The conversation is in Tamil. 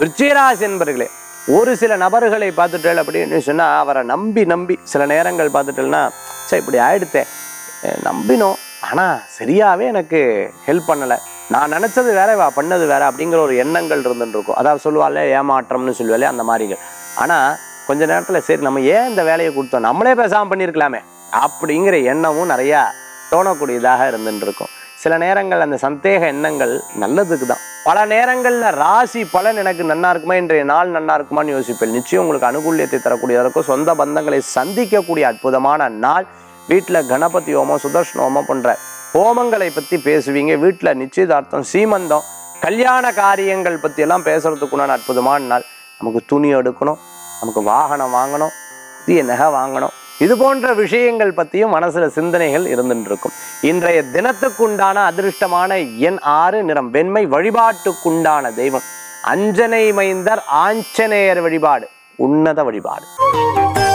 விருச்சிகராசி என்பர்களே ஒரு சில நபர்களை பார்த்துட்டேன் அப்படின்னு சொன்னா அவரை நம்பி நம்பி சில நேரங்கள் பார்த்துட்டேன்னா சரி இப்படி ஆயிடுத்தே அஹ் நம்பினோம் ஆனா சரியாவே எனக்கு ஹெல்ப் பண்ணலை நான் நினைச்சது வேற வா பண்ணது வேற அப்படிங்கிற ஒரு எண்ணங்கள் இருந்துட்டு இருக்கும் அதாவது சொல்லுவாள் ஏமாற்றம்னு சொல்லுவாளே அந்த மாதிரிகள் ஆனா கொஞ்ச நேரத்துல சரி நம்ம ஏன் இந்த வேலையை கொடுத்தோம் நம்மளே பேசாம பண்ணியிருக்கலாமே அப்படிங்கிற எண்ணமும் நிறையா தோணக்கூடியதாக இருந்துட்டு இருக்கும் சில நேரங்கள் அந்த சந்தேக எண்ணங்கள் நல்லதுக்கு தான் பல நேரங்கள்ல ராசி பலன் எனக்கு நன்னா இருக்குமா இன்றைய நாள் நன்னா இருக்குமான்னு யோசிப்பேன் நிச்சயம் உங்களுக்கு அனுகூல்யத்தை தரக்கூடியதாக இருக்கும் சொந்த பந்தங்களை சந்திக்கக்கூடிய அற்புதமான நாள் வீட்டில் கணபதி ஹோமம் சுதர்ஷன ஹோமம் போன்ற ஹோமங்களை பற்றி பேசுவீங்க வீட்டில் நிச்சயதார்த்தம் சீமந்தம் கல்யாண காரியங்கள் பற்றி எல்லாம் பேசுறதுக்குண்டான அற்புதமான நாள் நமக்கு துணி எடுக்கணும் நமக்கு வாகனம் வாங்கணும் புதிய நகை வாங்கணும் இது போன்ற விஷயங்கள் பற்றியும் மனசுல சிந்தனைகள் இருந்துட்டு இருக்கும் இன்றைய தினத்துக்குண்டான அதிர்ஷ்டமான எண் ஆறு நிறம் வெண்மை வழிபாட்டுக்குண்டான தெய்வம் அஞ்சனை மைந்தர் ஆஞ்சநேயர் வழிபாடு உன்னத வழிபாடு